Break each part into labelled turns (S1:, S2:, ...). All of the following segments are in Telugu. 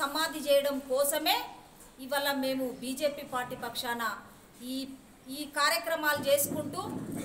S1: సమాధి చేయడం కోసమే ఇవాళ మేము బీజేపీ పార్టీ పక్షాన ఈ ఈ కార్యక్రమాలు చేసుకుంటూ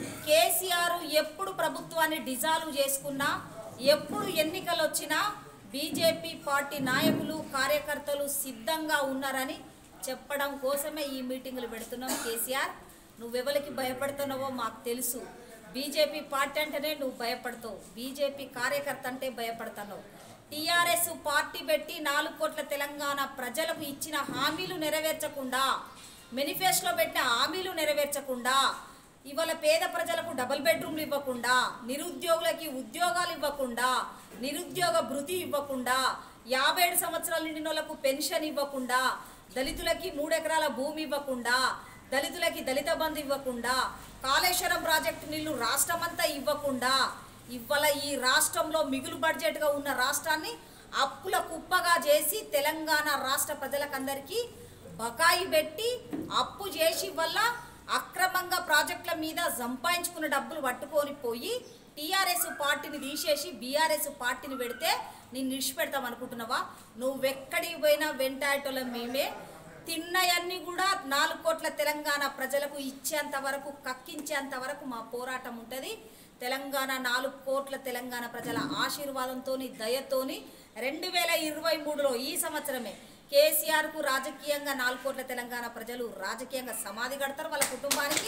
S1: కేసీఆర్ ఎప్పుడు ప్రభుత్వాన్ని డిజాల్వ్ చేసుకున్నా ఎప్పుడు ఎన్నికలు వచ్చినా బీజేపీ పార్టీ నాయకులు కార్యకర్తలు సిద్ధంగా ఉన్నారని చెప్పడం కోసమే ఈ మీటింగులు పెడుతున్నాం కేసీఆర్ నువ్వెవరికి భయపడుతున్నావో మాకు తెలుసు బీజేపీ పార్టీ అంటేనే నువ్వు భయపడతావు బీజేపీ కార్యకర్త అంటే భయపడుతున్నావు టీఆర్ఎస్ పార్టీ పెట్టి నాలుగు కోట్ల తెలంగాణ ప్రజలకు ఇచ్చిన హామీలు నెరవేర్చకుండా మేనిఫెస్టోలో పెట్టిన హామీలు నెరవేర్చకుండా ఇవాళ పేద ప్రజలకు డబుల్ బెడ్రూమ్లు ఇవ్వకుండా నిరుద్యోగులకి ఉద్యోగాలు ఇవ్వకుండా నిరుద్యోగ భృతి ఇవ్వకుండా యాభై ఏడు సంవత్సరాలు నిండిన వాళ్ళకు పెన్షన్ ఇవ్వకుండా దళితులకి మూడెకరాల భూమి ఇవ్వకుండా దళితులకి దళిత బంధు ఇవ్వకుండా కాళేశ్వరం ప్రాజెక్టు నీళ్లు రాష్ట్రమంతా ఇవ్వకుండా ఇవాళ ఈ రాష్ట్రంలో మిగులు బడ్జెట్గా ఉన్న రాష్ట్రాన్ని అప్పుల కుప్పగా చేసి తెలంగాణ రాష్ట్ర ప్రజలకందరికీ బకాయి పెట్టి అప్పు చేసి వల్ల అక్రమంగా ప్రాజెక్టుల మీద సంపాదించుకున్న డబ్బులు పట్టుకొని పోయి టీఆర్ఎస్ పార్టీని తీసేసి బీఆర్ఎస్ పార్టీని పెడితే నేను నిడిచిపెడతాం అనుకుంటున్నావా నువ్వెక్కడికి పోయినా వెంటాయటోళ్ళం మేమే తిన్నయన్నీ కూడా నాలుగు కోట్ల తెలంగాణ ప్రజలకు ఇచ్చేంత వరకు కక్కించేంత వరకు మా పోరాటం ఉంటుంది తెలంగాణ నాలుగు కోట్ల తెలంగాణ ప్రజల ఆశీర్వాదంతోని దయతోని రెండు వేల ఇరవై మూడులో ఈ సంవత్సరమే కేసీఆర్కు రాజకీయంగా నాలుగు కోట్ల తెలంగాణ ప్రజలు రాజకీయంగా సమాధి కడతారు వాళ్ళ కుటుంబానికి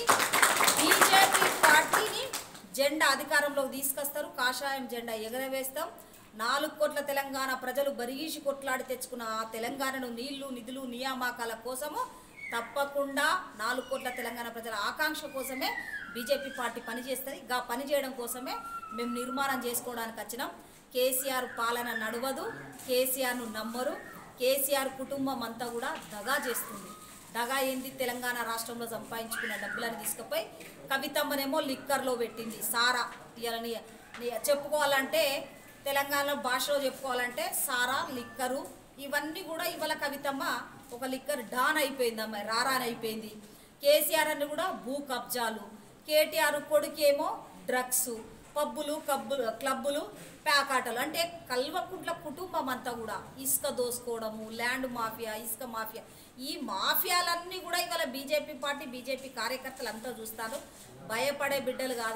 S1: బీజేపీ పార్టీని జెండా అధికారంలోకి తీసుకొస్తారు కాషాయం జెండా ఎగరవేస్తాం నాలుగు కోట్ల తెలంగాణ ప్రజలు బరిగీసి కొట్లాడి తెచ్చుకున్న ఆ తెలంగాణను నీళ్లు నిధులు నియామకాల కోసము తప్పకుండా నాలుగు కోట్ల తెలంగాణ ప్రజల ఆకాంక్ష కోసమే బీజేపీ పార్టీ పనిచేస్తుంది గా పని చేయడం కోసమే మేము నిర్మాణం చేసుకోవడానికి వచ్చినాం కేసీఆర్ పాలన నడవదు కేసీఆర్ను నమ్మరు కేసీఆర్ కుటుంబం అంతా కూడా దగా చేస్తుంది దగా ఏంది తెలంగాణ రాష్ట్రంలో సంపాదించుకున్న డబ్బులను తీసుకుపోయి కవితమ్మనేమో లిక్కర్లో పెట్టింది సారా ఇవాళ నీ- నీ చెప్పుకోవాలంటే తెలంగాణ భాషలో చెప్పుకోవాలంటే సారా లిక్కరు ఇవన్నీ కూడా ఇవాళ కవితమ్మ ఒక లిక్కర్ డాన్ అయిపోయింది అమ్మాయి రారాన్ అయిపోయింది కేసీఆర్ అని కూడా భూ కబ్జాలు కేటీఆర్ కొడుకేమో డ్రగ్స్ పబ్బులు కబ్బులు క్లబ్బులు ప్యాకాటలు అంటే కల్వకుంట్ల కుటుంబం అంతా కూడా ఇసుక దోసుకోవడము ల్యాండ్ మాఫియా ఇసుక మాఫియా ఈ మాఫియాలన్నీ కూడా ఇవాళ బీజేపీ పార్టీ బీజేపీ కార్యకర్తలు అంతా చూస్తారు భయపడే బిడ్డలు కాదు